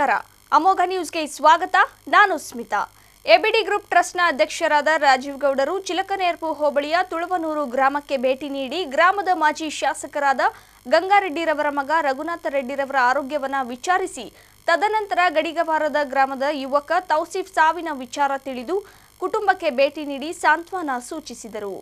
ನಮಸ್ಕಾರ ಅಮೋಘ ನ್ಯೂಸ್ಗೆ ಸ್ವಾಗತ ನಾನು ಸ್ಮಿತಾ ಎಬಿಡಿ ಗ್ರೂಪ್ ಟ್ರಸ್ಟ್ನ ಅಧ್ಯಕ್ಷರಾದ ರಾಜೀವ್ ಗೌಡರು ಚಿಲಕನೇರ್ಪು ಹೋಬಳಿಯ ತುಳುವನೂರು ಗ್ರಾಮಕ್ಕೆ ಭೇಟಿ ನೀಡಿ ಗ್ರಾಮದ ಮಾಜಿ ಶಾಸಕರಾದ ಗಂಗಾರೆಡ್ಡಿರವರ ಮಗ ರಘುನಾಥ ರೆಡ್ಡಿರವರ ಆರೋಗ್ಯವನ್ನ ವಿಚಾರಿಸಿ ತದನಂತರ ಗಡಿಗವಾರದ ಗ್ರಾಮದ ಯುವಕ ತೌಸಿಫ್ ಸಾವಿನ ವಿಚಾರ ತಿಳಿದು ಕುಟುಂಬಕ್ಕೆ ಭೇಟಿ ನೀಡಿ ಸಾಂತ್ವನ ಸೂಚಿಸಿದರು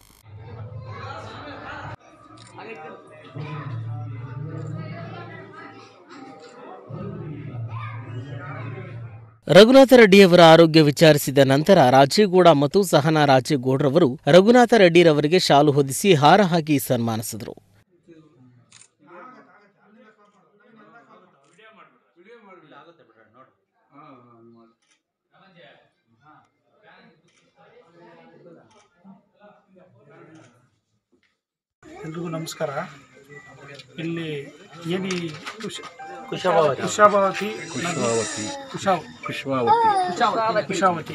ರಘುನಾಥ ರೆಡ್ಡಿಯವರ ಆರೋಗ್ಯ ವಿಚಾರಿಸಿದ ನಂತರ ರಾಜೇಗೌಡ ಮತ್ತು ಸಹನಾ ರಾಜೇಗೌಡ್ರವರು ರಘುನಾಥ ರೆಡ್ಡಿರವರಿಗೆ ಶಾಲು ಹೊದಿಸಿ ಹಾರ ಹಾಕಿ ಸನ್ಮಾನಿಸಿದರು ಎಲ್ರಿಗೂ ನಮಸ್ಕಾರ ಇಲ್ಲಿ ಏನಿ ಕುಶ ಕುಶಾಭಾವತಿ ಕುಶಾವತಿ ಕುಶಾವ್ ಕುಶಾವತಿ ಕುಶಾವತಿ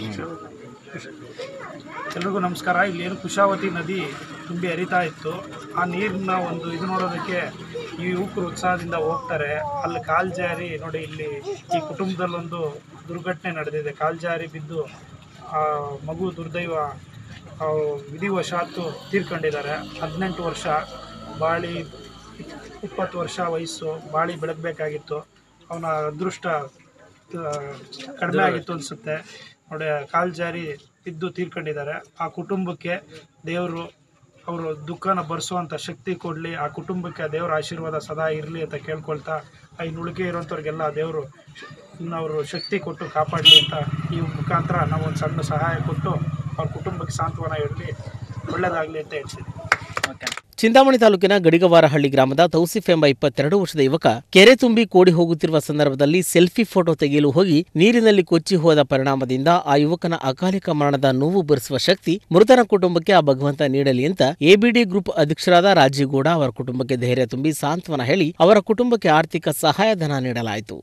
ಎಲ್ರಿಗೂ ನಮಸ್ಕಾರ ಇಲ್ಲಿ ಏನು ಕುಶಾವತಿ ನದಿ ತುಂಬಿ ಹರಿತಾ ಇತ್ತು ಆ ನೀರನ್ನ ಒಂದು ಇದು ನೋಡೋದಕ್ಕೆ ಈ ಯುವಕರು ಉತ್ಸಾಹದಿಂದ ಹೋಗ್ತಾರೆ ಅಲ್ಲಿ ಕಾಲ್ ಜಾರಿ ನೋಡಿ ಇಲ್ಲಿ ಈ ಕುಟುಂಬದಲ್ಲೊಂದು ದುರ್ಘಟನೆ ನಡೆದಿದೆ ಕಾಲ್ ಜಾರಿ ಬಿದ್ದು ಆ ಮಗು ದುರ್ದೈವ ಆ, ವಿಧಿವಶಾತ್ತು ತೀರ್ಕೊಂಡಿದ್ದಾರೆ ಹದಿನೆಂಟು ವರ್ಷ ಬಾಳಿ ಇಪ್ಪತ್ತು ವರ್ಷ ವಯಸ್ಸು ಬಾಳಿ ಬೆಳಗಬೇಕಾಗಿತ್ತು ಅವನ ಅದೃಷ್ಟ ಆ, ಕಡಿಮೆ ಆಗಿತ್ತು ಅನಿಸುತ್ತೆ ನೋಡಿ ಕಾಲ್ ಜಾರಿ ಬಿದ್ದು ತೀರ್ಕೊಂಡಿದ್ದಾರೆ ಆ ಕುಟುಂಬಕ್ಕೆ ದೇವರು ಅವರು ದುಃಖನ ಭರಿಸುವಂಥ ಶಕ್ತಿ ಕೊಡಲಿ ಆ ಕುಟುಂಬಕ್ಕೆ ಆ ದೇವರ ಆಶೀರ್ವಾದ ಸದಾ ಇರಲಿ ಅಂತ ಕೇಳ್ಕೊಳ್ತಾ ಆ ಇನ್ನು ಉಳಿಕೆ ಇರೋಂಥವ್ರಿಗೆಲ್ಲ ದೇವರು ಇನ್ನು ಅವರು ಶಕ್ತಿ ಕೊಟ್ಟು ಕಾಪಾಡಲಿ ಅಂತ ಈ ಮುಖಾಂತರ ನಾವು ಒಂದು ಸಣ್ಣ ಸಹಾಯ ಕೊಟ್ಟು ಅವ್ರ ಕುಟುಂಬಕ್ಕೆ ಸಾಂತ್ವನ ಇರಲಿ ಒಳ್ಳೆಯದಾಗಲಿ ಅಂತ ಹೇಳ್ತೀನಿ ಚಿಂತಾಮಣಿ ತಾಲೂಕಿನ ಗಡಿಗವಾರಹಳ್ಳಿ ಗ್ರಾಮದ ತೌಸಿಫ್ ಎಂಬ ಇಪ್ಪತ್ತೆರಡು ವರ್ಷದ ಯುವಕ ಕೆರೆ ತುಂಬಿ ಕೋಡಿ ಹೋಗುತ್ತಿರುವ ಸಂದರ್ಭದಲ್ಲಿ ಸೆಲ್ಫಿ ಫೋಟೋ ತೆಗೆಯಲು ಹೋಗಿ ನೀರಿನಲ್ಲಿ ಕೊಚ್ಚಿ ಹೋದ ಪರಿಣಾಮದಿಂದ ಆ ಯುವಕನ ಅಕಾಲಿಕ ಮರಣದ ನೋವು ಭರಿಸುವ ಶಕ್ತಿ ಮೃತನ ಕುಟುಂಬಕ್ಕೆ ಆ ಭಗವಂತ ನೀಡಲಿ ಅಂತ ಎಬಿಡಿ ಗ್ರೂಪ್ ಅಧ್ಯಕ್ಷರಾದ ರಾಜೀಗೌಡ ಅವರ ಕುಟುಂಬಕ್ಕೆ ಧೈರ್ಯ ತುಂಬಿ ಸಾಂತ್ವನ ಹೇಳಿ ಅವರ ಕುಟುಂಬಕ್ಕೆ ಆರ್ಥಿಕ ಸಹಾಯಧನ ನೀಡಲಾಯಿತು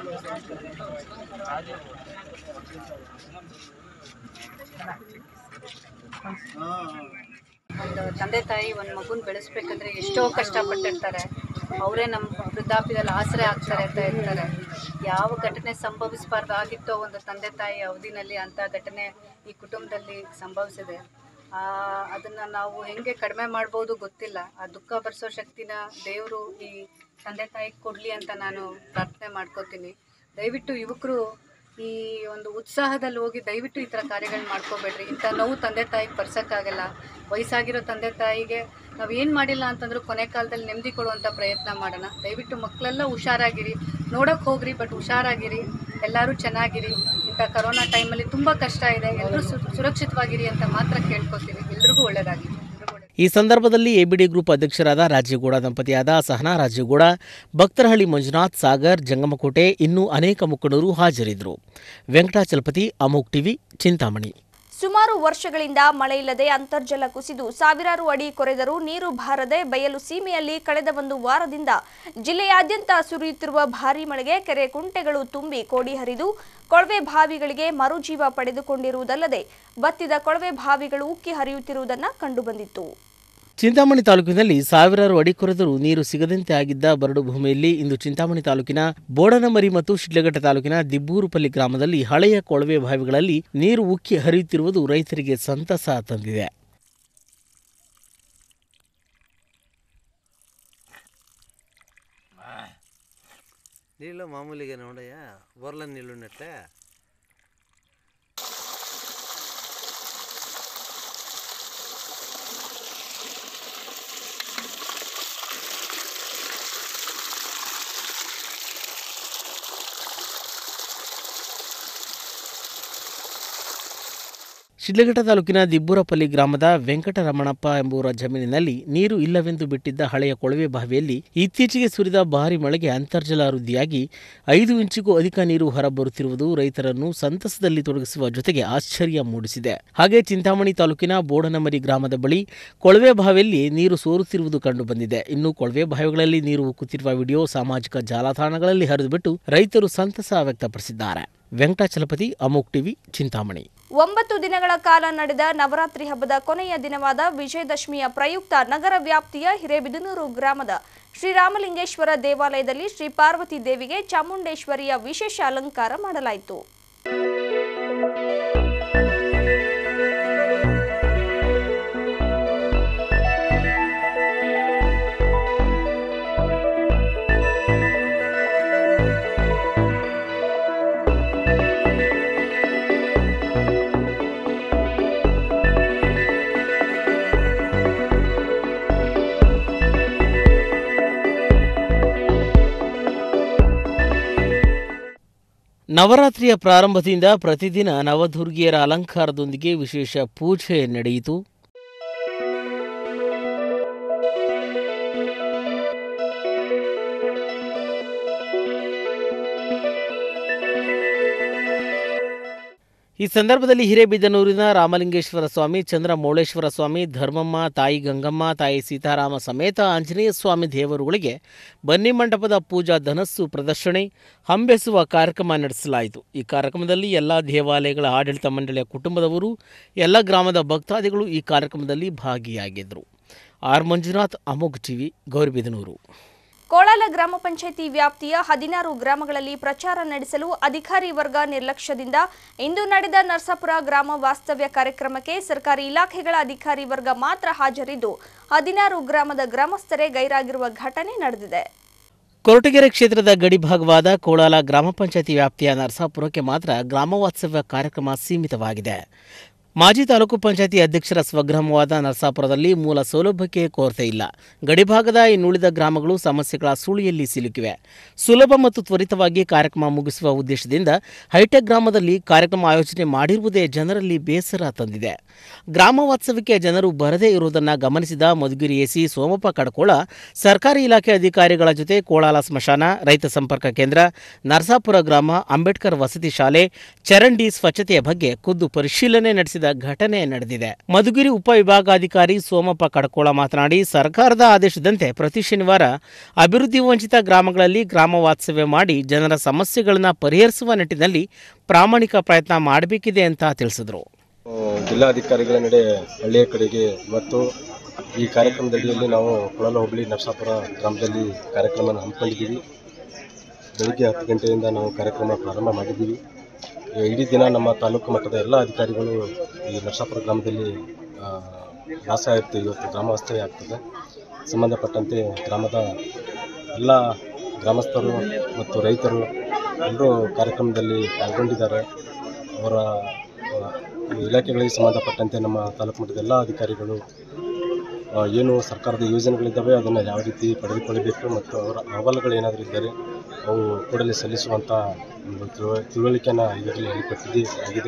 ಒಂದು ತಂದೆ ತಾಯಿ ಒಂದು ಮಗುನ ಬೆಳೆಸ್ಬೇಕಂದ್ರೆ ಎಷ್ಟೋ ಕಷ್ಟಪಟ್ಟಿರ್ತಾರೆ ಅವರೇ ನಮ್ಮ ವೃದ್ಧಾಪ್ಯದಲ್ಲಿ ಆಸರೆ ಆಗ್ತಾರೆ ಅಂತ ಇರ್ತಾರೆ ಯಾವ ಘಟನೆ ಸಂಭವಿಸಬಾರ್ದಾಗಿತ್ತೋ ಒಂದು ತಂದೆ ತಾಯಿ ಅವಧಿನಲ್ಲಿ ಅಂಥ ಘಟನೆ ಈ ಕುಟುಂಬದಲ್ಲಿ ಸಂಭವಿಸಿದೆ ಆ, ಅದನ್ನ ನಾವು ಹೆಂಗೆ ಕಡಿಮೆ ಮಾಡ್ಬೋದು ಗೊತ್ತಿಲ್ಲ ಆ ದುಃಖ ಭರಿಸೋ ಶಕ್ತಿನ ದೇವರು ಈ ತಂದೆ ತಾಯಿಗೆ ಕೊಡಲಿ ಅಂತ ನಾನು ಪ್ರಾರ್ಥನೆ ಮಾಡ್ಕೋತೀನಿ ದಯವಿಟ್ಟು ಯುವಕರು ಈ ಒಂದು ಉತ್ಸಾಹದಲ್ಲಿ ಹೋಗಿ ದಯವಿಟ್ಟು ಈ ಥರ ಕಾರ್ಯಗಳು ಮಾಡ್ಕೋಬೇಡ್ರಿ ಇಂಥ ನೋವು ತಂದೆ ತಾಯಿಗೆ ಬರ್ಸೋಕ್ಕಾಗಲ್ಲ ವಯಸ್ಸಾಗಿರೋ ತಂದೆ ತಾಯಿಗೆ ನಾವು ಏನು ಮಾಡಿಲ್ಲ ಅಂತಂದ್ರೂ ಕೊನೆ ಕಾಲದಲ್ಲಿ ನೆಮ್ಮದಿ ಕೊಡುವಂಥ ಪ್ರಯತ್ನ ಮಾಡೋಣ ದಯವಿಟ್ಟು ಮಕ್ಕಳೆಲ್ಲ ಹುಷಾರಾಗಿರಿ ನೋಡೋಕೆ ಹೋಗ್ರಿ ಬಟ್ ಹುಷಾರಾಗಿರಿ ಎಲ್ಲರೂ ಚೆನ್ನಾಗಿರಿ ಇಂಥ ಕರೋನಾ ಟೈಮಲ್ಲಿ ತುಂಬ ಕಷ್ಟ ಇದೆ ಎಲ್ಲರೂ ಸುರಕ್ಷಿತವಾಗಿರಿ ಅಂತ ಮಾತ್ರ ಕೇಳ್ಕೊತೀನಿ ಎಲ್ರಿಗೂ ಒಳ್ಳೆಯದಾಗಲಿ ಎಲ್ರಿಗೂ ಒಳ್ಳೆದಾಗ್ಲಿ. ಈ ಸಂದರ್ಭದಲ್ಲಿ ಎಬಿಡಿ ಗ್ರೂಪ್ ಅಧ್ಯಕ್ಷರಾದ ರಾಜೀಗೌಡ ದಂಪತಿಯಾದ ಸಹನಾ ರಾಜೀಗೌಡ ಭಕ್ತರಹಳ್ಳಿ ಮಂಜುನಾಥ್ ಸಾಗರ್ ಜಂಗಮಕೋಟೆ ಇನ್ನೂ ಅನೇಕ ಮುಖಂಡರು ಹಾಜರಿದ್ದರು ವೆಂಕಟಾಚಲಪತಿ ಅಮೋಕ್ ಟಿವಿ ಚಿಂತಾಮಣಿ ಸುಮಾರು ವರ್ಷಗಳಿಂದ ಮಳೆಯಿಲ್ಲದೆ ಅಂತರ್ಜಲ ಕುಸಿದು ಸಾವಿರಾರು ಅಡಿ ಕೊರೆದರೂ ನೀರು ಬಾರದೆ ಬಯಲು ಸೀಮೆಯಲ್ಲಿ ಕಳೆದ ಒಂದು ವಾರದಿಂದ ಜಿಲ್ಲೆಯಾದ್ಯಂತ ಸುರಿಯುತ್ತಿರುವ ಭಾರೀ ಮಳೆಗೆ ಕೆರೆ ಕುಂಟೆಗಳು ತುಂಬಿ ಕೋಡಿ ಹರಿದು ಕೊಳವೆ ಬಾವಿಗಳಿಗೆ ಮರುಜೀವ ಪಡೆದುಕೊಂಡಿರುವುದಲ್ಲದೆ ಬತ್ತಿದ ಕೊಳವೆ ಬಾವಿಗಳು ಉಕ್ಕಿ ಹರಿಯುತ್ತಿರುವುದನ್ನು ಕಂಡುಬಂದಿತ್ತು ಚಿಂತಾಮಣಿ ತಾಲೂಕಿನಲ್ಲಿ ಸಾವಿರಾರು ಅಡಿ ಕೊರೆದರೂ ನೀರು ಸಿಗದಂತೆ ಆಗಿದ್ದ ಬರಡು ಭೂಮಿಯಲ್ಲಿ ಇಂದು ಚಿಂತಾಮಣಿ ತಾಲೂಕಿನ ಬೋಡನಮರಿ ಮತ್ತು ಶಿಡ್ಲಘಟ್ಟ ತಾಲೂಕಿನ ದಿಬ್ಬೂರುಪಲ್ಲಿ ಗ್ರಾಮದಲ್ಲಿ ಹಳೆಯ ಕೊಳವೆ ಬಾವಿಗಳಲ್ಲಿ ನೀರು ಉಕ್ಕಿ ಹರಿಯುತ್ತಿರುವುದು ರೈತರಿಗೆ ಸಂತಸ ತಂದಿದೆ నీళ్ళు మామూలుగానే ఉండయా బొర్ల నీళ్ళు ఉన్నట్లే ಶಿಡ್ಲಘಟ್ಟ ತಾಲೂಕಿನ ದಿಬ್ಬೂರಪಲ್ಲಿ ಗ್ರಾಮದ ವೆಂಕಟರಮಣಪ್ಪ ಎಂಬುವರ ಜಮೀನಿನಲ್ಲಿ ನೀರು ಇಲ್ಲವೆಂದು ಬಿಟ್ಟಿದ್ದ ಹಳೆಯ ಕೊಳವೆ ಬಾವಿಯಲ್ಲಿ ಇತ್ತೀಚೆಗೆ ಸುರಿದ ಭಾರಿ ಮಳೆಗೆ ಅಂತರ್ಜಲ ವೃದ್ಧಿಯಾಗಿ ಐದು ಇಂಚಿಗೂ ಅಧಿಕ ನೀರು ಹೊರಬರುತ್ತಿರುವುದು ರೈತರನ್ನು ಸಂತಸದಲ್ಲಿ ತೊಡಗಿಸುವ ಜೊತೆಗೆ ಆಶ್ಚರ್ಯ ಮೂಡಿಸಿದೆ ಹಾಗೆ ಚಿಂತಾಮಣಿ ತಾಲೂಕಿನ ಬೋಡನಮರಿ ಗ್ರಾಮದ ಬಳಿ ಕೊಳವೆ ಬಾವಿಯಲ್ಲಿ ನೀರು ಸೋರುತ್ತಿರುವುದು ಕಂಡುಬಂದಿದೆ ಇನ್ನು ಕೊಳವೆ ಬಾವಿಗಳಲ್ಲಿ ನೀರು ಉಕ್ಕುತ್ತಿರುವ ವಿಡಿಯೋ ಸಾಮಾಜಿಕ ಜಾಲತಾಣಗಳಲ್ಲಿ ಹರಿದುಬಿಟ್ಟು ರೈತರು ಸಂತಸ ವ್ಯಕ್ತಪಡಿಸಿದ್ದಾರೆ ವೆಂಕಟಾಚಲಪತಿ ಅಮೋಕ್ ಟಿವಿ ಚಿಂತಾಮಣಿ ಒಂಬತ್ತು ದಿನಗಳ ಕಾಲ ನಡೆದ ನವರಾತ್ರಿ ಹಬ್ಬದ ಕೊನೆಯ ದಿನವಾದ ವಿಜಯದಶಮಿಯ ಪ್ರಯುಕ್ತ ನಗರ ವ್ಯಾಪ್ತಿಯ ಹಿರೇಬಿದನೂರು ಗ್ರಾಮದ ಶ್ರೀರಾಮಲಿಂಗೇಶ್ವರ ದೇವಾಲಯದಲ್ಲಿ ಶ್ರೀ ಪಾರ್ವತಿ ದೇವಿಗೆ ಚಾಮುಂಡೇಶ್ವರಿಯ ವಿಶೇಷ ಅಲಂಕಾರ ಮಾಡಲಾಯಿತು ನವರಾತ್ರಿಯ ಪ್ರಾರಂಭದಿಂದ ಪ್ರತಿದಿನ ನವದುರ್ಗಿಯರ ಅಲಂಕಾರದೊಂದಿಗೆ ವಿಶೇಷ ಪೂಜೆ ನಡೆಯಿತು ಈ ಸಂದರ್ಭದಲ್ಲಿ ಹಿರೇಬಿದನೂರಿನ ರಾಮಲಿಂಗೇಶ್ವರ ಸ್ವಾಮಿ ಚಂದ್ರಮೌಳೇಶ್ವರ ಸ್ವಾಮಿ ಧರ್ಮಮ್ಮ ತಾಯಿ ಗಂಗಮ್ಮ ತಾಯಿ ಸೀತಾರಾಮ ಸಮೇತ ಆಂಜನೇಯ ಸ್ವಾಮಿ ದೇವರುಗಳಿಗೆ ಬನ್ನಿ ಮಂಟಪದ ಪೂಜಾ ಧನಸ್ಸು ಪ್ರದರ್ಶನೆ ಹಂಬೆಸುವ ಕಾರ್ಯಕ್ರಮ ನಡೆಸಲಾಯಿತು ಈ ಕಾರ್ಯಕ್ರಮದಲ್ಲಿ ಎಲ್ಲ ದೇವಾಲಯಗಳ ಆಡಳಿತ ಮಂಡಳಿಯ ಕುಟುಂಬದವರು ಎಲ್ಲ ಗ್ರಾಮದ ಭಕ್ತಾದಿಗಳು ಈ ಕಾರ್ಯಕ್ರಮದಲ್ಲಿ ಭಾಗಿಯಾಗಿದ್ದರು ಆರ್ ಮಂಜುನಾಥ್ ಅಮೋಘ್ ಟಿವಿ ಗೌರಿಬಿದನೂರು ಕೋಳಾಲ ಗ್ರಾಮ ಪಂಚಾಯಿತಿ ವ್ಯಾಪ್ತಿಯ ಹದಿನಾರು ಗ್ರಾಮಗಳಲ್ಲಿ ಪ್ರಚಾರ ನಡೆಸಲು ಅಧಿಕಾರಿ ವರ್ಗ ನಿರ್ಲಕ್ಷ್ಯದಿಂದ ಇಂದು ನಡೆದ ನರಸಾಪುರ ಗ್ರಾಮ ವಾಸ್ತವ್ಯ ಕಾರ್ಯಕ್ರಮಕ್ಕೆ ಸರ್ಕಾರಿ ಇಲಾಖೆಗಳ ಅಧಿಕಾರಿ ವರ್ಗ ಮಾತ್ರ ಹಾಜರಿದ್ದು ಹದಿನಾರು ಗ್ರಾಮದ ಗ್ರಾಮಸ್ಥರೇ ಗೈರಾಗಿರುವ ಘಟನೆ ನಡೆದಿದೆ ಕೊರಟಗೆರೆ ಕ್ಷೇತ್ರದ ಗಡಿಭಾಗವಾದ ಕೋಳಾಲ ಗ್ರಾಮ ಪಂಚಾಯತಿ ವ್ಯಾಪ್ತಿಯ ನರಸಾಪುರಕ್ಕೆ ಮಾತ್ರ ಗ್ರಾಮ ವಾಸ್ತವ್ಯ ಕಾರ್ಯಕ್ರಮ ಸೀಮಿತವಾಗಿದೆ ಮಾಜಿ ತಾಲೂಕು ಪಂಚಾಯತಿ ಅಧ್ಯಕ್ಷರ ಸ್ವಗ್ರಾಮವಾದ ನರಸಾಪುರದಲ್ಲಿ ಮೂಲ ಸೌಲಭ್ಯಕ್ಕೆ ಕೊರತೆ ಇಲ್ಲ ಗಡಿಭಾಗದ ಇನ್ನುಳಿದ ಗ್ರಾಮಗಳು ಸಮಸ್ಯೆಗಳ ಸುಳಿಯಲ್ಲಿ ಸಿಲುಕಿವೆ ಸುಲಭ ಮತ್ತು ತ್ವರಿತವಾಗಿ ಕಾರ್ಯಕ್ರಮ ಮುಗಿಸುವ ಉದ್ದೇಶದಿಂದ ಹೈಟೆಕ್ ಗ್ರಾಮದಲ್ಲಿ ಕಾರ್ಯಕ್ರಮ ಆಯೋಜನೆ ಮಾಡಿರುವುದೇ ಜನರಲ್ಲಿ ಬೇಸರ ತಂದಿದೆ ಗ್ರಾಮ ವಾಸ್ತವ್ಯಕ್ಕೆ ಜನರು ಬರದೇ ಇರುವುದನ್ನು ಗಮನಿಸಿದ ಮಧುಗಿರಿ ಎಸಿ ಸೋಮಪ್ಪ ಕಡಕೋಳ ಸರ್ಕಾರಿ ಇಲಾಖೆ ಅಧಿಕಾರಿಗಳ ಜೊತೆ ಕೋಳಾಲ ಸ್ಮಶಾನ ರೈತ ಸಂಪರ್ಕ ಕೇಂದ್ರ ನರಸಾಪುರ ಗ್ರಾಮ ಅಂಬೇಡ್ಕರ್ ವಸತಿ ಶಾಲೆ ಚರಂಡಿ ಸ್ವಚ್ಛತೆಯ ಬಗ್ಗೆ ಖುದ್ದು ಪರಿಶೀಲನೆ ನಡೆಸಿದ ಘಟನೆ ನಡೆದಿದೆ ಮಧುಗಿರಿ ಉಪವಿಭಾಗಾಧಿಕಾರಿ ಸೋಮಪ್ಪ ಕಡಕೋಳ ಮಾತನಾಡಿ ಸರ್ಕಾರದ ಆದೇಶದಂತೆ ಪ್ರತಿ ಶನಿವಾರ ಅಭಿವೃದ್ಧಿ ವಂಚಿತ ಗ್ರಾಮಗಳಲ್ಲಿ ಗ್ರಾಮ ವಾಸ್ತವ್ಯ ಮಾಡಿ ಜನರ ಸಮಸ್ಯೆಗಳನ್ನು ಪರಿಹರಿಸುವ ನಿಟ್ಟಿನಲ್ಲಿ ಪ್ರಾಮಾಣಿಕ ಪ್ರಯತ್ನ ಮಾಡಬೇಕಿದೆ ಅಂತ ತಿಳಿಸಿದರು ಜಿಲ್ಲಾಧಿಕಾರಿಗಳ ನಡೆ ಹಳ್ಳಿಯ ಕಡೆಗೆ ಇವತ್ತು ಈ ಕಾರ್ಯಕ್ರಮದಡಿಯಲ್ಲಿ ನಾವು ಕೊಳಲ ಹೋಬಳಿ ನರಸಾಪುರ ಗ್ರಾಮದಲ್ಲಿ ಕಾರ್ಯಕ್ರಮ ಹಮ್ಮಿಕೊಂಡಿದ್ದೀವಿ ಬೆಳಿಗ್ಗೆ ಹತ್ತು ಗಂಟೆಯಿಂದ ನಾವು ಕಾರ್ಯಕ್ರಮ ಪ್ರಾರಂಭ ಮಾಡಿದ್ದೀವಿ ಈ ಇಡೀ ದಿನ ನಮ್ಮ ತಾಲೂಕು ಮಟ್ಟದ ಎಲ್ಲ ಅಧಿಕಾರಿಗಳು ಈ ನರಸಾಪುರ ಗ್ರಾಮದಲ್ಲಿ ಆ, ವಾಸ ಇರ್ತೀವಿ ಇವತ್ತು ಗ್ರಾಮ ವಾಸ್ತವ್ಯ ಆಗ್ತದೆ ಸಂಬಂಧಪಟ್ಟಂತೆ ಗ್ರಾಮದ ಎಲ್ಲ ಗ್ರಾಮಸ್ಥರು ಮತ್ತು ರೈತರು ಎಲ್ಲರೂ ಕಾರ್ಯಕ್ರಮದಲ್ಲಿ ಪಾಲ್ಗೊಂಡಿದ್ದಾರೆ ಅವರ ಆ, ಇಲಾಖೆಗಳಿಗೆ ಸಂಬಂಧಪಟ್ಟಂತೆ ನಮ್ಮ ತಾಲೂಕು ಮಟ್ಟದ ಎಲ್ಲ ಅಧಿಕಾರಿಗಳು ಆ, ಏನು ಸರ್ಕಾರದ ಯೋಜನೆಗಳಿದ್ದಾವೆ ಅದನ್ನು ಯಾವ ರೀತಿ ಪಡೆದುಕೊಳ್ಳಬೇಕು ಮತ್ತು ಅವರ ಅಹವಾಲುಗಳು ಏನಾದರೂ ಇದ್ದರೆ ಅವು ಕೂಡಲೇ ಸಲ್ಲಿಸುವಂಥ ಒಂದು ತಿಳುವ ತಿಳುವಳಿಕೆಯನ್ನು ಈಗಾಗಲೇ ಹೇಳಿಕೊಟ್ಟಿದ್ದೇ ಆಗಿದೆ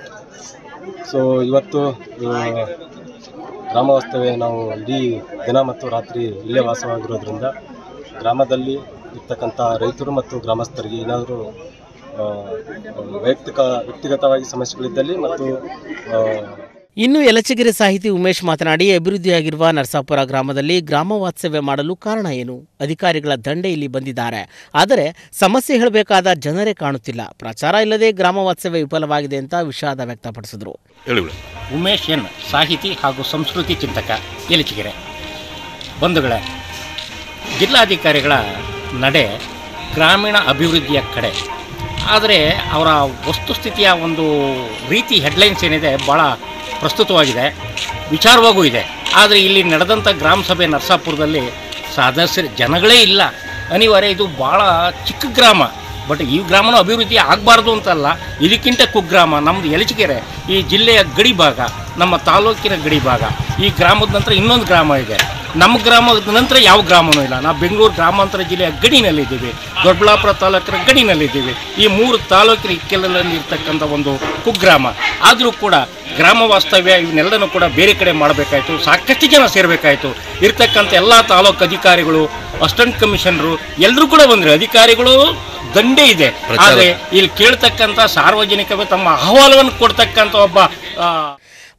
ಸೊ ಇವತ್ತು ಆ, ಗ್ರಾಮ ವಾಸ್ತವ್ಯ ನಾವು ಇಡೀ ದಿನ ಮತ್ತು ರಾತ್ರಿ ಇಲ್ಲೇ ವಾಸವಾಗಿರೋದ್ರಿಂದ ಗ್ರಾಮದಲ್ಲಿ ಇರ್ತಕ್ಕಂಥ ರೈತರು ಮತ್ತು ಗ್ರಾಮಸ್ಥರಿಗೆ ಏನಾದರೂ ಆ, ವೈಯಕ್ತಿಕ ವ್ಯಕ್ತಿಗತವಾಗಿ ಸಮಸ್ಯೆಗಳಿದ್ದಲ್ಲಿ ಮತ್ತು ಆ, ಇನ್ನು ಯಲಚಗಿರಿ ಸಾಹಿತಿ ಉಮೇಶ್ ಮಾತನಾಡಿ ಅಭಿವೃದ್ಧಿಯಾಗಿರುವ ನರಸಾಪುರ ಗ್ರಾಮದಲ್ಲಿ ಗ್ರಾಮ ವಾಸ್ತವ್ಯ ಮಾಡಲು ಕಾರಣ ಏನು ಅಧಿಕಾರಿಗಳ ದಂಡೆ ಇಲ್ಲಿ ಬಂದಿದ್ದಾರೆ ಆದರೆ ಸಮಸ್ಯೆ ಹೇಳಬೇಕಾದ ಜನರೇ ಕಾಣುತ್ತಿಲ್ಲ ಪ್ರಚಾರ ಇಲ್ಲದೆ ಗ್ರಾಮ ವಾಸ್ತವ್ಯ ವಿಫಲವಾಗಿದೆ ಅಂತ ವಿಷಾದ ವ್ಯಕ್ತಪಡಿಸಿದರು ಹೇಳಿ ಬಿಡಿ. ಉಮೇಶ್ ಎನ್ ಸಾಹಿತಿ ಹಾಗೂ ಸಂಸ್ಕೃತಿ ಚಿಂತಕ ಎಲಿಚಿಗೆರೆ ಬಂಧುಗಳೇ ಜಿಲ್ಲಾಧಿಕಾರಿಗಳ ನಡೆ ಗ್ರಾಮೀಣ ಅಭಿವೃದ್ಧಿಯ ಕಡೆ ಆದರೆ ಅವರ ವಸ್ತುಸ್ಥಿತಿಯ ಒಂದು ರೀತಿ ಹೆಡ್ಲೈನ್ಸ್ ಏನಿದೆ ಭಾಳ ಪ್ರಸ್ತುತವಾಗಿದೆ ವಿಚಾರವಾಗೂ ಇದೆ ಆದರೆ ಇಲ್ಲಿ ನಡೆದಂಥ ಗ್ರಾಮ ಸಭೆ ನರಸಾಪುರದಲ್ಲಿ ಸದಸ್ಯರು ಜನಗಳೇ ಇಲ್ಲ ಅನಿವಾರ್ಯ ಇದು ಭಾಳ ಚಿಕ್ಕ ಗ್ರಾಮ ಬಟ್ ಈ ಗ್ರಾಮನೂ ಅಭಿವೃದ್ಧಿ ಆಗಬಾರ್ದು ಅಂತಲ್ಲ ಇದಕ್ಕಿಂತ ಕುಗ್ರಾಮ ನಮ್ಮದು ಎಲಚಿಗೆರೆ ಈ ಜಿಲ್ಲೆಯ ಗಡಿ ಭಾಗ ನಮ್ಮ ತಾಲೂಕಿನ ಗಡಿ ಭಾಗ ಈ ಗ್ರಾಮದ ನಂತರ ಇನ್ನೊಂದು ಗ್ರಾಮ ಇದೆ ನಮ್ಮ ಗ್ರಾಮದ ನಂತರ ಯಾವ ಗ್ರಾಮನೂ ಇಲ್ಲ ನಾವು ಬೆಂಗಳೂರು ಗ್ರಾಮಾಂತರ ಜಿಲ್ಲೆಯ ಗಡಿನಲ್ಲಿದ್ದೀವಿ ದೊಡ್ಡಬಳ್ಳಾಪುರ ತಾಲೂಕಿನ ಗಡಿನಲ್ಲಿದ್ದೀವಿ ಈ ಮೂರು ತಾಲೂಕಿನ ಇಕ್ಕೆಲಲ್ಲಿ ಇರ್ತಕ್ಕಂಥ ಒಂದು ಕುಗ್ರಾಮ ಆದರೂ ಕೂಡ ಗ್ರಾಮ ವಾಸ್ತವ್ಯ ಇವನ್ನೆಲ್ಲನೂ ಕೂಡ ಬೇರೆ ಕಡೆ ಮಾಡಬೇಕಾಯಿತು ಸಾಕಷ್ಟು ಜನ ಸೇರಬೇಕಾಯಿತು ಇರ್ತಕ್ಕಂಥ ಎಲ್ಲ ತಾಲೂಕು ಅಧಿಕಾರಿಗಳು ಅಸಿಸ್ಟೆಂಟ್ ಕಮಿಷನರು ಎಲ್ಲರೂ ಕೂಡ ಬಂದರು ಅಧಿಕಾರಿಗಳು ದಂಡೇ ಇದೆ ಆದರೆ ಇಲ್ಲಿ ಕೇಳ್ತಕ್ಕಂಥ ಸಾರ್ವಜನಿಕವೇ ತಮ್ಮ ಅಹವಾಲುವನ್ನು ಕೊಡ್ತಕ್ಕಂಥ ಒಬ್ಬ ಆ,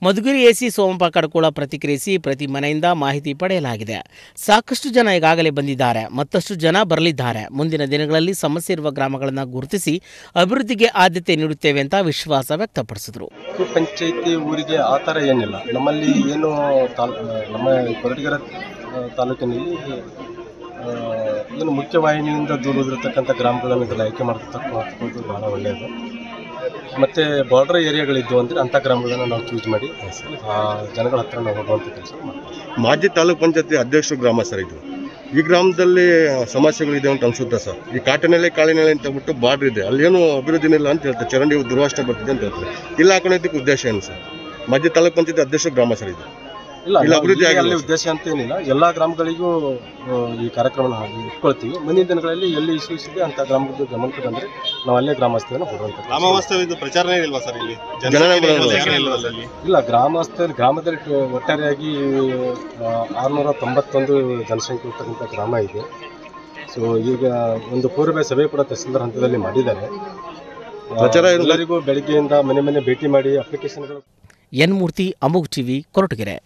ಮಧುಗಿರಿ ಎಸಿ ಸೋಮಪ್ಪ ಕಡ್ಕೋಳ ಪ್ರತಿಕ್ರಿಯಿಸಿ ಪ್ರತಿ ಮನೆಯಿಂದ ಮಾಹಿತಿ ಪಡೆಯಲಾಗಿದೆ ಸಾಕಷ್ಟು ಜನ ಈಗಾಗಲೇ ಬಂದಿದ್ದಾರೆ ಮತ್ತಷ್ಟು ಜನ ಬರಲಿದ್ದಾರೆ ಮುಂದಿನ ದಿನಗಳಲ್ಲಿ ಸಮಸ್ಯೆ ಇರುವ ಗ್ರಾಮಗಳನ್ನು ಗುರುತಿಸಿ ಅಭಿವೃದ್ಧಿಗೆ ಆದ್ಯತೆ ನೀಡುತ್ತೇವೆ ಅಂತ ವಿಶ್ವಾಸ ವ್ಯಕ್ತಪಡಿಸಿದರು ತಾಲೂಕು ಪಂಚಾಯಿತಿ ಊರಿಗೆ ಆ ಥರ ಏನಿಲ್ಲ ನಮ್ಮಲ್ಲಿ ಏನು ತಾಲ್ ನಮ್ಮ ಕೊರಟಗೆರೆ ಆ, ತಾಲೂಕಿನಲ್ಲಿ ಆ, ಏನು ಮುಖ್ಯವಾಹಿನಿಯಿಂದ ದೂರದಿರತಕ್ಕಂಥ ಗ್ರಾಮಗಳನ್ನು ಇದೆಲ್ಲ ಆಯ್ಕೆ ಮಾಡ್ತಕ್ಕಂಥದ್ದು ಭಾಳ ಒಳ್ಳೆಯದು ಮತ್ತು ಬಾರ್ಡರ್ ಏರಿಯಾಗಳಿದ್ದು ಅಂದರೆ ಅಂಥ ಗ್ರಾಮಗಳನ್ನು ನಾವು ಚೂಸ್ ಮಾಡಿ ಆ ಜನಗಳ ಹತ್ರ ನಾವು ಹೋಗುವಂಥ ಕೆಲಸ ಮಾಡ್ತೀವಿ ಮಾಜಿ ತಾಲೂಕ್ ಪಂಚಾಯತಿ ಅಧ್ಯಕ್ಷ ಗ್ರಾಮ ಸರ್ ಇದು ಈ ಗ್ರಾಮದಲ್ಲಿ ಸಮಸ್ಯೆಗಳಿದೆ ಅಂತ ಅನ್ಸುತ್ತೆ ಸರ್ ಈ ಕಾಟನೆಲೆ ಕಾಳಿನೆಲೆ ಅಂತ ಬಿಟ್ಟು ಬಾರ್ಡ್ರ್ ಇದೆ ಅಲ್ಲೇನು ಅಭಿವೃದ್ಧಿನೇ ಇಲ್ಲ ಅಂತ ಹೇಳ್ತಾರೆ ಚರಂಡಿ ದುರ್ವಾಸನೆ ಬರ್ತಿದೆ ಅಂತ ಹೇಳ್ತಾರೆ ಇಲ್ಲ ಹಾಕೊಂಡಿದ್ದಕ್ಕೆ ಉದ್ದೇಶ ಏನು ಸರ್ ಮಾಜಿ ತಾಲೂಕ್ ಪಂಚಾಯತಿ ಅಧ್ಯಕ್ಷ ಗ್ರಾಮ ಸರ್ ಇದು ಇಲ್ಲ ಇಲ್ಲ, ನಾವು ಅಭಿವೃದ್ಧಿ ಇಲ್ಲಿ ಆಗಿಲ್ಲ ಅಲ್ಲಿ ಸರ್. ಉದ್ದೇಶ ಅಂತ ಏನಿಲ್ಲ ಎಲ್ಲ ಗ್ರಾಮಗಳಿಗೂ ಆ, ಈ ಕಾರ್ಯಕ್ರಮನ ಹಾಗೆ ಇಟ್ಕೊಳ್ತೀವಿ ಮುಂದಿನ ದಿನಗಳಲ್ಲಿ ಎಲ್ಲಿ ಇಶ್ಯೂಸ್ ಇದೆ ಅಂತ ಗ್ರಾಮದ ಗಮನಕ್ಕೆ ಬಂದರೆ ನಾವು ಅಲ್ಲೇ ಗ್ರಾಮಸ್ಥರನ್ನು ಕೊಡುವಂಥ ಕೆಲಸ ಗ್ರಾಮವಾಸ್ತವ್ಯದ ಪ್ರಚಾರನೇ ಇಲ್ವಾ ಸರ್ ಇಲ್ಲಿ ಜನಸಂಖ್ಯೆ ಇಲ್ಲ ಗ್ರಾಮಸ್ಥರು ಗ್ರಾಮದಲ್ಲಿ ಟ- ಒಟ್ಟಾರೆಯಾಗಿ ಆರುನೂರ ತೊಂಬತ್ತೊಂದು ಜನಸಂಖ್ಯೆ ಇರ್ತಕ್ಕಂಥ ಗ್ರಾಮ ಇದೆ ಸೊ ಈಗ ಒಂದು ಪೂರ್ವ ಸಭೆ ಕೂಡ ತಹಸೀಲ್ದಾರ್ ಹಂತದಲ್ಲಿ ಮಾಡಿದ್ದಾರೆ ಆ, ಪ್ರಚಾರ ಏನು- ಎಲ್ಲರಿಗೂ ಬೆಳಿಗ್ಗೆಯಿಂದ ಮನೆ ಮನೆ ಭೇಟಿ ಮಾಡಿ ಅಪ್ಲಿಕೇಶನ್ಗಳು ಎನ್ ಮೂರ್ತಿ ಅಮೋಘ್ ಟಿವಿ ಕೊರಟಗೆರೆ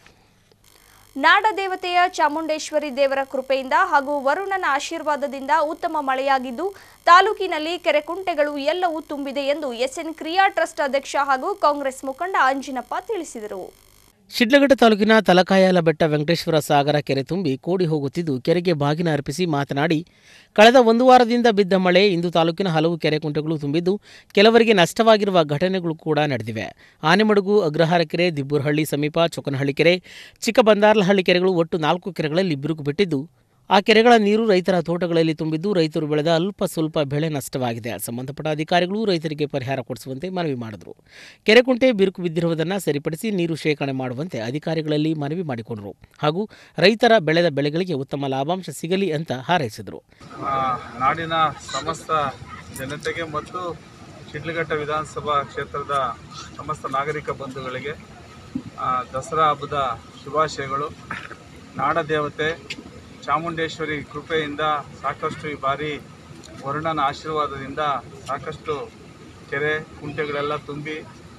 ನಾಡದೇವತೆಯ ಚಾಮುಂಡೇಶ್ವರಿ ದೇವರ ಕೃಪೆಯಿಂದ ಹಾಗೂ ವರುಣನ ಆಶೀರ್ವಾದದಿಂದ ಉತ್ತಮ ಮಳೆಯಾಗಿದ್ದು ತಾಲೂಕಿನಲ್ಲಿ ಕೆರೆಕುಂಟೆಗಳು ಎಲ್ಲವೂ ತುಂಬಿದೆ ಎಂದು ಎಸ್ಎನ್ ಕ್ರಿಯಾ ಟ್ರಸ್ಟ್ ಅಧ್ಯಕ್ಷ ಹಾಗೂ ಕಾಂಗ್ರೆಸ್ ಮುಖಂಡ ಅಂಜಿನಪ್ಪ ತಿಳಿಸಿದರು ಶಿಡ್ಲಘಟ್ಟ ತಾಲೂಕಿನ ತಲಕಾಯಲ ಬೆಟ್ಟ ವೆಂಕಟೇಶ್ವರ ಸಾಗರ ಕೆರೆ ತುಂಬಿ ಕೋಡಿ ಹೋಗುತ್ತಿದ್ದು ಕೆರೆಗೆ ಬಾಗಿನ ಅರ್ಪಿಸಿ ಮಾತನಾಡಿ ಕಳೆದ ಒಂದು ವಾರದಿಂದ ಬಿದ್ದ ಮಳೆ ಇಂದು ತಾಲೂಕಿನ ಹಲವು ಕೆರೆ ಕುಂಟೆಗಳು ತುಂಬಿದ್ದು ಕೆಲವರಿಗೆ ನಷ್ಟವಾಗಿರುವ ಘಟನೆಗಳು ಕೂಡ ನಡೆದಿವೆ ಆನೆಮಡುಗು ಅಗ್ರಹಾರ ಕೆರೆ ದಿಬ್ಬೂರಹಳ್ಳಿ ಸಮೀಪ ಚೊಕ್ಕನಹಳ್ಳಿ ಕೆರೆ ಚಿಕ್ಕಬಂದಾರ್ಲಹಳ್ಳಿ ಕೆರೆಗಳು ಒಟ್ಟು ನಾಲ್ಕು ಕೆರೆಗಳಲ್ಲಿ ಬಿರುಕು ಬಿಟ್ಟಿದ್ದು ಆ ಕೆರೆಗಳ ನೀರು ರೈತರ ತೋಟಗಳಲ್ಲಿ ತುಂಬಿದ್ದು ರೈತರು ಬೆಳೆದ ಅಲ್ಪ ಸ್ವಲ್ಪ ಬೆಳೆ ನಷ್ಟವಾಗಿದೆ ಸಂಬಂಧಪಟ್ಟ ಅಧಿಕಾರಿಗಳು ರೈತರಿಗೆ ಪರಿಹಾರ ಕೊಡಿಸುವಂತೆ ಮನವಿ ಮಾಡಿದರು ಕೆರೆಕುಂಟೆ ಬಿರುಕು ಬಿದ್ದಿರುವುದನ್ನು ಸರಿಪಡಿಸಿ ನೀರು ಶೇಖರಣೆ ಮಾಡುವಂತೆ ಅಧಿಕಾರಿಗಳಲ್ಲಿ ಮನವಿ ಮಾಡಿಕೊಂಡರು ಹಾಗೂ ರೈತರ ಬೆಳೆದ ಬೆಳೆಗಳಿಗೆ ಉತ್ತಮ ಲಾಭಾಂಶ ಸಿಗಲಿ ಅಂತ ಹಾರೈಸಿದರು ಆ, ನಾಡಿನ ಸಮಸ್ತ ಜನತೆಗೆ ಮತ್ತು ಶಿಡ್ಲಘಟ್ಟ ವಿಧಾನಸಭಾ ಕ್ಷೇತ್ರದ ಸಮಸ್ತ ನಾಗರಿಕ ಬಂಧುಗಳಿಗೆ ಆ, ದಸರಾ ಹಬ್ಬದ ಶುಭಾಶಯಗಳು ನಾಡದೇವತೆ ಚಾಮುಂಡೇಶ್ವರಿ ಕೃಪೆಯಿಂದ ಸಾಕಷ್ಟು ಈ ಬಾರಿ ವರುಣನ ಆಶೀರ್ವಾದದಿಂದ ಸಾಕಷ್ಟು ಕೆರೆ ಕುಂಟೆಗಳೆಲ್ಲ ತುಂಬಿ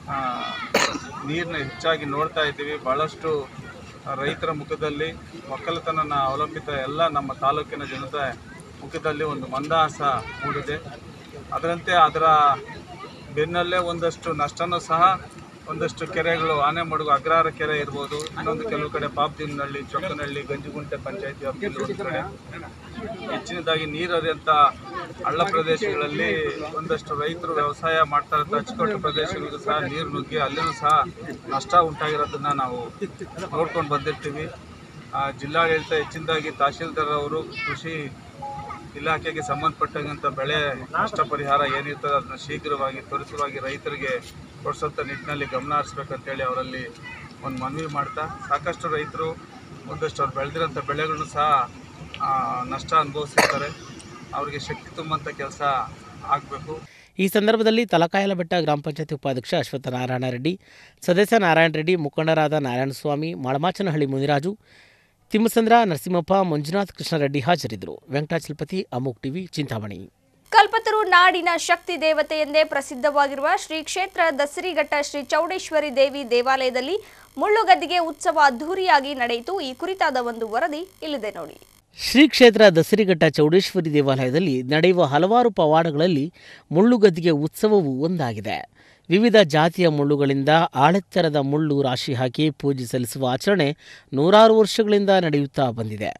ನೀರನ್ನ ಹೆಚ್ಚಾಗಿ ನೋಡ್ತಾ ಇದ್ದೀವಿ ಭಾಳಷ್ಟು ರೈತರ ಮುಖದಲ್ಲಿ ಒಕ್ಕಲತನನ ಅವಲಂಬಿತ ಎಲ್ಲ ನಮ್ಮ ತಾಲೂಕಿನ ಜನತೆ ಮುಖದಲ್ಲಿ ಒಂದು ಮಂದಹಾಸ ಮೂಡಿದೆ ಅದರಂತೆ ಅದರ ಬೆನ್ನಲ್ಲೇ ಒಂದಷ್ಟು ನಷ್ಟನೂ ಸಹ ಒಂದಷ್ಟು ಕೆರೆಗಳು ಆನೆಮಡುಗು ಅಗ್ರಹಾರ ಕೆರೆ ಇರ್ಬೋದು ಇನ್ನೊಂದು ಕೆಲವು ಕಡೆ ಪಾಪ್ದಿನಹಳ್ಳಿ ಚೊಕ್ಕನಹಳ್ಳಿ ಗಂಜಿಗುಂಟೆ ಪಂಚಾಯತಿ ವ್ಯಾಪ್ತಿಯಲ್ಲಿ ಒಂದು ಕಡೆ ಹೆಚ್ಚಿನದಾಗಿ ನೀರು ಹರಿಯಂಥ ಹಳ್ಳ ಪ್ರದೇಶಗಳಲ್ಲಿ ಒಂದಷ್ಟು ರೈತರು ವ್ಯವಸಾಯ ಮಾಡ್ತಾ ಇರ್ತ ಅಚ್ಚುಕಟ್ಟು ಪ್ರದೇಶಗಳಿಗೂ ಸಹ ನೀರು ನುಗ್ಗಿ ಅಲ್ಲಿನೂ ಸಹ ನಷ್ಟ ಉಂಟಾಗಿರೋದನ್ನ ನಾವು ನೋಡ್ಕೊಂಡು ಬಂದಿರ್ತೀವಿ ಆ, ಜಿಲ್ಲಾಡಳಿತ ಹೆಚ್ಚಿನದಾಗಿ ತಹಶೀಲ್ದಾರ್ ಅವರು ಕೃಷಿ ಇಲಾಖೆಗೆ ಸಂಬಂಧಪಟ್ಟಂಥ ಬೆಳೆ ನಷ್ಟ ಪರಿಹಾರ ಏನಿರ್ತದೆ ಅದನ್ನು ಶೀಘ್ರವಾಗಿ ತ್ವರಿತವಾಗಿ ರೈತರಿಗೆ ಕೊಡಿಸೋಂಥ ನಿಟ್ಟಿನಲ್ಲಿ ಗಮನ ಹರಿಸ್ಬೇಕಂತೇಳಿ ಅವರಲ್ಲಿ ಒಂದು ಮನವಿ ಮಾಡ್ತಾ ಸಾಕಷ್ಟು ರೈತರು ಒಂದಷ್ಟು ಅವ್ರು ಬೆಳೆದಿರೋಂಥ ಬೆಳೆಗಳನ್ನು ಸಹ ಆ, ನಷ್ಟ ಅನುಭವಿಸಿರ್ತಾರೆ ಅವರಿಗೆ ಶಕ್ತಿ ತುಂಬಂಥ ಕೆಲಸ ಆಗಬೇಕು ಈ ಸಂದರ್ಭದಲ್ಲಿ ತಲಕಾಯಲ ಬೆಟ್ಟ ಗ್ರಾಮ ಪಂಚಾಯತಿ ಉಪಾಧ್ಯಕ್ಷ ಅಶ್ವತ್ಥ ನಾರಾಯಣ ರೆಡ್ಡಿ ಸದಸ್ಯ ನಾರಾಯಣ ರೆಡ್ಡಿ ಮುಖಂಡರಾದ ನಾರಾಯಣಸ್ವಾಮಿ ಮಳಮಾಚನಹಳ್ಳಿ ಮುನಿರಾಜು ತಿಮ್ಮಸಂದ್ರ ನರಸಿಂಹಪ್ಪ ಮಂಜುನಾಥ್ ಕೃಷ್ಣರೆಡ್ಡಿ ಹಾಜರಿದ್ದರು ವೆಂಕಟಾಚಲಪತಿ ಅಮೋಕ್ ಟಿವಿ ಚಿಂತಾಮಣಿ ಕಲ್ಪತರು ನಾಡಿನ ಶಕ್ತಿ ದೇವತೆ ಎಂದೇ ಪ್ರಸಿದ್ಧವಾಗಿರುವ ಶ್ರೀ ಕ್ಷೇತ್ರ ದಸರಿಘಟ್ಟ ಶ್ರೀ ಚೌಡೇಶ್ವರಿ ದೇವಿ ದೇವಾಲಯದಲ್ಲಿ ಮುಳ್ಳುಗದ್ದಿಗೆ ಉತ್ಸವ ಅದ್ಧೂರಿಯಾಗಿ ನಡೆಯಿತು ಈ ಕುರಿತಾದ ಒಂದು ವರದಿ ಇಲ್ಲಿದೆ ನೋಡಿ ಶ್ರೀ ಕ್ಷೇತ್ರ ದಸರಿಘಟ್ಟ ಚೌಡೇಶ್ವರಿ ದೇವಾಲಯದಲ್ಲಿ ನಡೆಯುವ ಹಲವಾರು ಪವಾಡಗಳಲ್ಲಿ ಮುಳ್ಳುಗದ್ದಿಗೆ ಉತ್ಸವವು ಒಂದಾಗಿದೆ ವಿವಿಧ ಜಾತಿಯ ಮುಳ್ಳುಗಳಿಂದ ಆಳೆತ್ತರದ ಮುಳ್ಳು ರಾಶಿ ಹಾಕಿ ಪೂಜೆ ಸಲ್ಲಿಸುವ ಆಚರಣೆ ನೂರಾರು ವರ್ಷಗಳಿಂದ ನಡೆಯುತ್ತಾ ಬಂದಿದೆ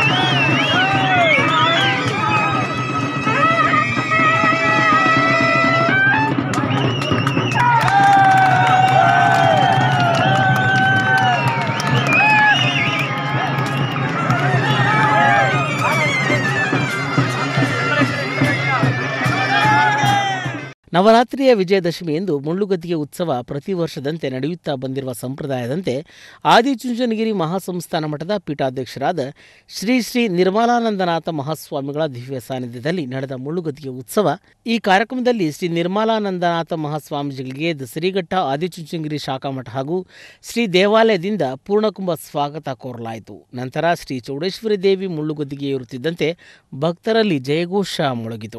ನವರಾತ್ರಿಯ ವಿಜಯದಶಮಿ ಎಂದು ಮುಳ್ಳುಗದ್ದಿಗೆ ಉತ್ಸವ ಪ್ರತಿ ವರ್ಷದಂತೆ ನಡೆಯುತ್ತಾ ಬಂದಿರುವ ಸಂಪ್ರದಾಯದಂತೆ ಆದಿಚುಂಚನಗಿರಿ ಮಹಾಸಂಸ್ಥಾನ ಮಠದ ಪೀಠಾಧ್ಯಕ್ಷರಾದ ಶ್ರೀ ಶ್ರೀ ನಿರ್ಮಲಾನಂದನಾಥ ಮಹಾಸ್ವಾಮಿಗಳ ದಿವ್ಯ ಸಾನ್ನಿಧ್ಯದಲ್ಲಿ ನಡೆದ ಮುಳ್ಳುಗದ್ದಿಗೆ ಉತ್ಸವ ಈ ಕಾರ್ಯಕ್ರಮದಲ್ಲಿ ಶ್ರೀ ನಿರ್ಮಲಾನಂದನಾಥ ಮಹಾಸ್ವಾಮೀಜಿಗಳಿಗೆ ದಸರಿಘಟ್ಟ ಆದಿಚುಂಚನಗಿರಿ ಶಾಖಾಮಠ ಹಾಗೂ ಶ್ರೀ ದೇವಾಲಯದಿಂದ ಪೂರ್ಣಕುಂಭ ಸ್ವಾಗತ ಕೋರಲಾಯಿತು ನಂತರ ಶ್ರೀ ಚೌಡೇಶ್ವರಿ ದೇವಿ ಮುಳ್ಳುಗದ್ದಿಗೆ ಏರುತ್ತಿದ್ದಂತೆ ಭಕ್ತರಲ್ಲಿ ಜಯಘೋಷ ಮೊಳಗಿತು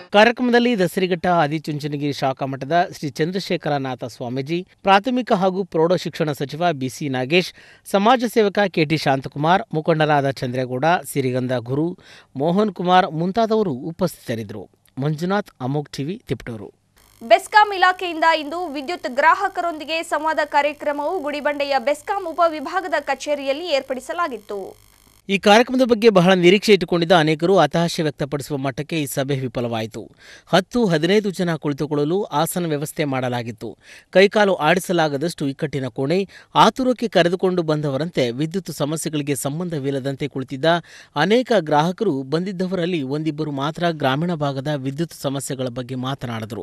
ಕಾರ್ಯಕ್ರಮದಲ್ಲಿ ದಸರಿಘಟ್ಟ ಆದಿಚುಂಚನಗಿರಿ ಶಾಖಾ ಮಠದ ಶ್ರೀ ಚಂದ್ರಶೇಖರನಾಥ ಸ್ವಾಮೀಜಿ ಪ್ರಾಥಮಿಕ ಹಾಗೂ ಪ್ರೌಢ ಶಿಕ್ಷಣ ಸಚಿವ ಬಿಸಿ ನಾಗೇಶ್ ಸಮಾಜ ಸೇವಕ ಕೆಟಿ ಶಾಂತಕುಮಾರ್ ಮುಖಂಡರಾದ ಚಂದ್ರೇಗೌಡ ಸಿರಿಗಂಧ ಗುರು ಮೋಹನ್ ಕುಮಾರ್ ಮುಂತಾದವರು ಉಪಸ್ಥಿತರಿದ್ದರು ಮಂಜುನಾಥ್ ಅಮೋಕ್ ಟಿವಿ ತಿಪಟೂರು ಬೆಸ್ಕಾಂ ಇಲಾಖೆಯಿಂದ ಇಂದು ವಿದ್ಯುತ್ ಗ್ರಾಹಕರೊಂದಿಗೆ ಸಂವಾದ ಕಾರ್ಯಕ್ರಮವು ಗುಡಿಬಂಡೆಯ ಬೆಸ್ಕಾಂ ಉಪವಿಭಾಗದ ಕಚೇರಿಯಲ್ಲಿ ಏರ್ಪಡಿಸಲಾಗಿತ್ತು ಈ ಕಾರ್ಯಕ್ರಮದ ಬಗ್ಗೆ ಬಹಳ ನಿರೀಕ್ಷೆ ಇಟ್ಟುಕೊಂಡಿದ್ದ ಅನೇಕರು ಹತಾಶೆ ವ್ಯಕ್ತಪಡಿಸುವ ಮಟ್ಟಕ್ಕೆ ಈ ಸಭೆ ವಿಫಲವಾಯಿತು ಹತ್ತು ಹದಿನೈದು ಜನ ಕುಳಿತುಕೊಳ್ಳಲು ಆಸನ ವ್ಯವಸ್ಥೆ ಮಾಡಲಾಗಿತ್ತು ಕೈಕಾಲು ಆಡಿಸಲಾಗದಷ್ಟು ಇಕ್ಕಟ್ಟಿನ ಕೋಣೆ ಆತುರಕ್ಕೆ ಕರೆದುಕೊಂಡು ಬಂದವರಂತೆ ವಿದ್ಯುತ್ ಸಮಸ್ಯೆಗಳಿಗೆ ಸಂಬಂಧವಿಲ್ಲದಂತೆ ಕುಳಿತಿದ್ದ ಅನೇಕ ಗ್ರಾಹಕರು ಬಂದಿದ್ದವರಲ್ಲಿ ಒಂದಿಬ್ಬರು ಮಾತ್ರ ಗ್ರಾಮೀಣ ಭಾಗದ ವಿದ್ಯುತ್ ಸಮಸ್ಯೆಗಳ ಬಗ್ಗೆ ಮಾತನಾಡಿದರು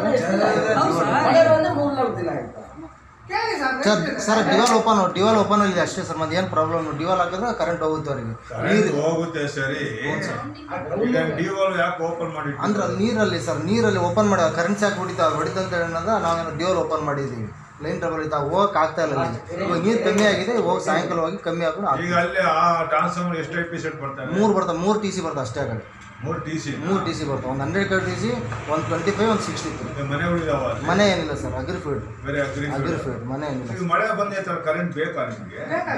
ಸರ್ ಸರ್ ಡಿವಲ್ ಓಪನ್ ಡಿವಲ್ ಓಪನ್ ಇದೆ ಅಷ್ಟೇ ಸರ್ ಮತ್ತೆ ಏನು ಪ್ರಾಬ್ಲಮ್ ಡಿವಲ್ ಹಾಕಿದ್ರೆ ಕರೆಂಟ್ ಹೋಗುತ್ತೆ ಅವರಿಗೆ ಕರೆಂಟ್ ಹೋಗುತ್ತೆ ಸರಿ ಈಗ ಡಿವಲ್ ಯಾಕೆ ಓಪನ್ ಮಾಡಿ ಅಂದ್ರೆ ನೀರಲ್ಲಿ ಸರ್ ನೀರಲ್ಲಿ ಓಪನ್ ಮಾಡಿ ಕರೆಂಟ್ ಸಾಕು ಹೊಡಿತಾ ಹೊಡಿತಂತ ಅನ್ನೋದ ನಾವು ಡಿವಲ್ ಓಪನ್ ಮಾಡಿದ್ದೀವಿ ಲೈನ್ ಟ್ರಬಲ್ ಇತ್ತು ಹೋಗಕ್ಕೆ ಆಗ್ತಾ ಇಲ್ಲ ಅಲ್ಲಿ ಇವಾಗ ನೀರು ಕಮ್ಮಿ ಆಗಿದೆ ಹೋಗಿ ಸಾಯಂಕಾಲ ಹೋಗಿ ಕಮ್ಮಿ ಆಗೋದು ಈಗ ಅಲ್ಲಿ ಆ ಟ್ರಾನ್ಸ್ಫಾರ್ಮರ್ ಎಷ್ಟು ಐ ಪಿ ಸೆಟ್ ಬರ್ತಾರೆ ಮೂರು ಬರ್ತವೆ ಮೂರು ಟಿ ಸಿ ಬರ್ತವೆ ಅಷ್ಟೇ ಆ ಕಡೆ ಮೂರು ಟಿ ಸಿ ಮೂರು ಟಿ ಸಿ ಬರ್ತವೆ ಒಂದು ಹಂಡ್ರೆಡ್ ಕೆ ಟಿ ಸಿ ಒಂದು ಟ್ವೆಂಟಿ ಫೈವ್ ಒಂದು ಸಿಕ್ಸ್ಟಿ ತ್ರೀ ಮನೆ ಉಳಿದಾವ ಮನೆ ಏನಿಲ್ಲ ಸರ್ ಅಗ್ರಿಫೀಲ್ಡ್ ಬೇರೆ ಅಗ್ರಿ ಅಗ್ರಿಫೀಲ್ಡ್ ಮನೆ ಏನಿಲ್ಲ ಈಗ ಮಳೆ ಬಂದೈತೆ ಕರೆಂಟ್ ಬೇಕಾ ನಿಮಗೆ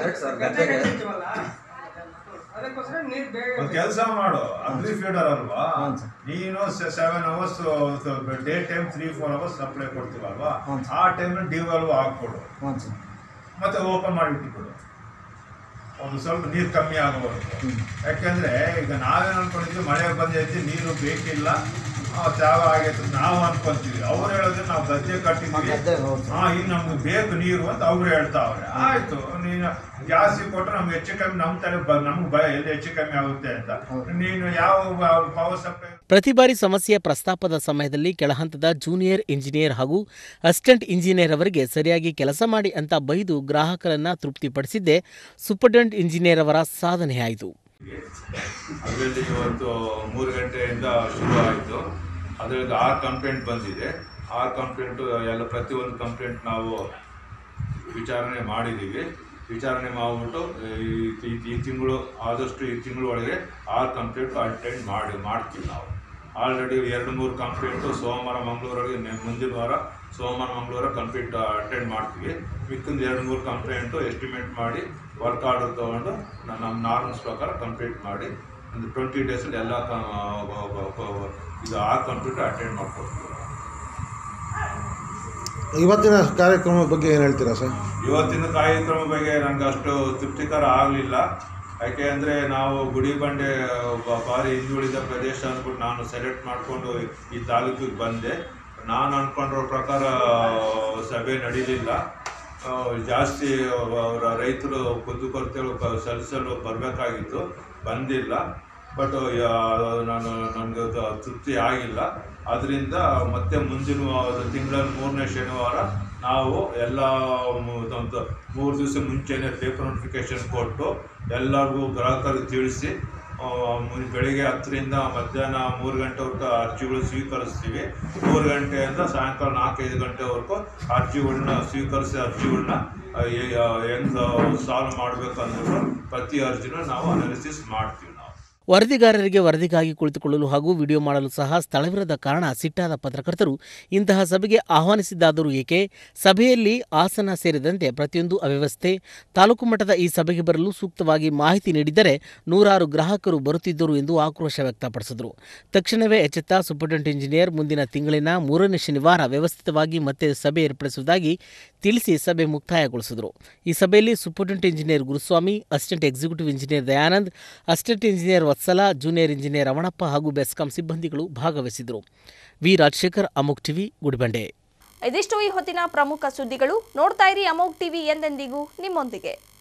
ಒಂದು ಕೆಲಸ ಮಾಡು ಅಗ್ರಿ ಫೀಡರ್ ಅಲ್ವಾ ನೀನು seven hours day time three four hours supply ಕೊಡ್ತೀವಲ್ವಾ ಆ ಟೈಮ್ ಡಿವಲ್ವ್ ಹಾಕ್ಕೊಡು ಹ್ಞೂ ಸರ್ ಮತ್ತೆ ಓಪನ್ ಮಾಡಿ ಇಟ್ಟುಕೊಡು ಒಂದು ಸ್ವಲ್ಪ ನೀರು ಕಮ್ಮಿ ಆಗೋವರೆಗೂ ಯಾಕೆಂದ್ರೆ ಈಗ ನಾವೇನು ಅನ್ಕೊಂಡಿದ್ವಿ ಮಳೆ ಬಂದೈತಿ ನೀರು ಬೇಕಿಲ್ಲ ಆ, ತ್ಯಾಗ ಆಗೈತೆ ನಾವು ಅನ್ಕೊಂತೀವಿ ಅವ್ರು ಹೇಳಿದ್ರೆ ನಾವು ಗದ್ದೆ ಕಟ್ಟಿದ್ವಿ ಹಾ ಈಗ ನಮ್ಗೆ ಬೇಕು ನೀರು ಅಂತ ಅವ್ರು ಹೇಳ್ತಾವ್ರೆ ಆಯ್ತು ನೀನು ಜಾಸ್ತಿ ಕೊಟ್ಟರೆ ನಮ್ಗೆ ಹೆಚ್ಚು ಕಮ್ಮಿ ನಮ್ಮ ತಲೆ ಬ ನಮ್ಗೆ ಭಯ ಎಲ್ಲಿ ಹೆಚ್ಚು ಕಮ್ಮಿ ಆಗುತ್ತೆ ಅಂತ ನೀನು ಯಾವ ಪವರ್ ಸಪ್ಲೈ ಪ್ರತಿ ಬಾರಿ ಸಮಸ್ಯೆಯ ಪ್ರಸ್ತಾಪದ ಸಮಯದಲ್ಲಿ ಕೆಳಹಂತದ ಜೂನಿಯರ್ ಇಂಜಿನಿಯರ್ ಹಾಗೂ ಅಸಿಸ್ಟೆಂಟ್ ಇಂಜಿನಿಯರ್ ಅವರಿಗೆ ಸರಿಯಾಗಿ ಕೆಲಸ ಮಾಡಿ ಅಂತ ಬೈದು ಗ್ರಾಹಕರನ್ನ ತೃಪ್ತಿಪಡಿಸಿದ್ದೇ ಸೂಪರ್ಡೆಂಟ್ ಇಂಜಿನಿಯರ್ ಅವರ ಸಾಧನೆಯಾಯಿತು ಅದರಲ್ಲಿ ಇವತ್ತು ಮೂರು ಗಂಟೆಯಿಂದ ಶುರು ಆಯಿತು ಅದರಲ್ಲಿ ಆರು ಕಂಪ್ಲೇಂಟ್ ಬಂದಿದೆ ಆರು ಕಂಪ್ಲೇಂಟು ಎಲ್ಲ ಪ್ರತಿಯೊಂದು ಕಂಪ್ಲೇಂಟ್ ನಾವು ವಿಚಾರಣೆ ಮಾಡಿದ್ದೀವಿ ವಿಚಾರಣೆ ಮಾಡಿಬಿಟ್ಟು ಈ- ಈ- ಈ ತಿಂಗಳು ಆದಷ್ಟು ಈ ತಿಂಗಳು ಒಳಗೆ ಆರು ಕಂಪ್ಲೇಂಟು ಅಟೆಂಡ್ ಮಾಡಿ ಮಾಡ್ತೀವಿ ನಾವು ಆಲ್ರೆಡಿ ಎರಡು ಮೂರು ಕಂಪ್ಲೇಂಟು ಸೋಮವಾರ ಮಂಗಳೂರಿಗೆ ಮುಂದಿನ ವಾರ ಸೋಮವಾರ ಮಂಗಳವಾರ ಕಂಪ್ಲೀಟ್ ಅಟೆಂಡ್ ಮಾಡ್ತೀವಿ ಮಿಕ್ಕಿಂದ ಎರಡು ಮೂರು ಕಂಪ್ಲೇಂಟು ಎಸ್ಟಿಮೇಟ್ ಮಾಡಿ ವರ್ಕ್ ಆರ್ಡರ್ ತೊಗೊಂಡು ನ- ನಮ್ಮ ನಾರ್ಮ್ಸ್ ಪ್ರಕಾರ ಕಂಪ್ಲೀಟ್ ಮಾಡಿ ಒಂದು ಟ್ವೆಂಟಿ ಡೇಸಲ್ಲಿ ಎಲ್ಲ ಕ- ವ- ವ- ವ- ಇದು ಆರು ಕಂಪ್ಲೀಟ್ ಅಟೆಂಡ್ ಮಾಡ್ಕೊಡ್ತೀವಿ ಇವತ್ತಿನ ಕಾರ್ಯಕ್ರಮದ ಬಗ್ಗೆ ಏನು ಹೇಳ್ತೀರಾ ಸರ್ ಇವತ್ತಿನ ಕಾರ್ಯಕ್ರಮ ಬಗ್ಗೆ ನನಗೆ ಅಷ್ಟು ತೃಪ್ತಿಕರ ಆಗಲಿಲ್ಲ ಯಾಕೆ ಅಂದರೆ ನಾವು ಗುಡಿಬಂಡೆ ಬ- ಭಾರಿ ಹಿಂದುಳಿದ ಪ್ರದೇಶ ಅಂದ್ಬಿಟ್ಟು ನಾನು ಸೆಲೆಕ್ಟ್ ಮಾಡಿಕೊಂಡು ಈ ತಾಲೂಕಿಗೆ ಬಂದೆ ನಾನು ಅಂದ್ಕೊಂಡಿರೋ ಪ್ರಕಾರ ಸಭೆ ನಡೀಲಿಲ್ಲ ಆ, ಜಾಸ್ತಿ ಅವರ ರೈತರು ಕುಂದುಕೊರತೆಗಳು ಕ- ಸಲ್ಲಿಸಲು ಬರಬೇಕಾಗಿತ್ತು ಬಂದಿಲ್ಲ ಬಟ್ ನಾನು ನನಗೆ ಅದು ತೃಪ್ತಿ ಆಗಿಲ್ಲ ಅದರಿಂದ ಮತ್ತೆ ಮುಂದಿನ ತಿಂಗಳ ಮೂರನೇ ಶನಿವಾರ ನಾವು ಎಲ್ಲ ಮೂರು ದಿವಸ ಮುಂಚೆನೇ ಪೇಪರ್ ನೋಟಿಫಿಕೇಶನ್ ಕೊಟ್ಟು ಎಲ್ಲರಿಗೂ ಗ್ರಾಹಕರಿಗೆ ತಿಳಿಸಿ ಆ, ಮುನ್- ಬೆಳಿಗ್ಗೆ ಹತ್ತರಿಂದ ಮಧ್ಯಾಹ್ನ ಮೂರು ಗಂಟೆವರೆಗೂ ಅರ್ಜಿಗಳು ಸ್ವೀಕರಿಸ್ತೀವಿ ಮೂರು ಗಂಟೆಯಿಂದ ಸಾಯಂಕಾಲ ನಾಲ್ಕೈದು ಗಂಟೆವರೆಗೂ ಅರ್ಜಿಗಳನ್ನ ಸ್ವೀಕರಿಸಿ ಅರ್ಜಿಗಳನ್ನ ಹೆಂಗೆ ಸಾಲ್ವ್ ಮಾಡಬೇಕು ಅಂದ್ಬಿಟ್ಟು ಪ್ರತಿ ಅರ್ಜಿನೂ ನಾವು ಅನಾಲಿಸಿಸ್ ಮಾಡ್ತೀವಿ ನಾವು ವರದಿಗಾರರಿಗೆ ವರದಿಗಾಗಿ ಕುಳಿತುಕೊಳ್ಳಲು ಹಾಗೂ ವಿಡಿಯೋ ಮಾಡಲು ಸಹ ಸ್ಥಳವಿರದ ಕಾರಣ ಸಿಟ್ಟಾದ ಪತ್ರಕರ್ತರು ಇಂತಹ ಸಭೆಗೆ ಆಹ್ವಾನಿಸಿದ್ದಾದರೂ ಏಕೆ ಸಭೆಯಲ್ಲಿ ಆಸನ ಸೇರಿದಂತೆ ಪ್ರತಿಯೊಂದು ಅವ್ಯವಸ್ಥೆ ತಾಲೂಕು ಮಟ್ಟದ ಈ ಸಭೆಗೆ ಬರಲು ಸೂಕ್ತವಾಗಿ ಮಾಹಿತಿ ನೀಡಿದ್ದರೆ ನೂರಾರು ಗ್ರಾಹಕರು ಬರುತ್ತಿದ್ದರು ಎಂದು ಆಕ್ರೋಶ ವ್ಯಕ್ತಪಡಿಸಿದರು ತಕ್ಷಣವೇ ಎಚ್ಚೆತ್ತ ಸೂಪರಿಂಟೆಂಡೆಂಟ್ ಇಂಜಿನಿಯರ್ ಮುಂದಿನ ತಿಂಗಳಿನ ಮೂರನೇ ಶನಿವಾರ ವ್ಯವಸ್ಥಿತವಾಗಿ ಮತ್ತೆ ಸಭೆ ಏರ್ಪಡಿಸುವುದಾಗಿ ತಿಳಿಸಿ ಸಭೆ ಮುಕ್ತಾಯಗೊಳಿಸಿದರು ಈ ಸಭೆಯಲ್ಲಿ superintendent engineer Guruswamy assistant executive engineer Dayanand assistant engineer Vatsala junior engineer Ramanappa ಹಾಗೂ ಬೆಸ್ಕಾಂ ಸಿಬ್ಬಂದಿಗಳು ಭಾಗವಹಿಸಿದರು ವಿ ರಾಜಶೇಖರ್ ಅಮುಕ್ ಟಿವಿ ಗುಡಿಬಂಡೆ ಇದಿಷ್ಟು ಈ ಹೊತ್ತಿನ ಪ್ರಮುಖ ಸುದ್ದಿಗಳು ನೋಡ್ತಾ ಇರಿ ಅಮೋಗ್ ಟಿವಿ ಎಂದೆಂದಿಗೂ ನಿಮ್ಮೊಂದಿಗೆ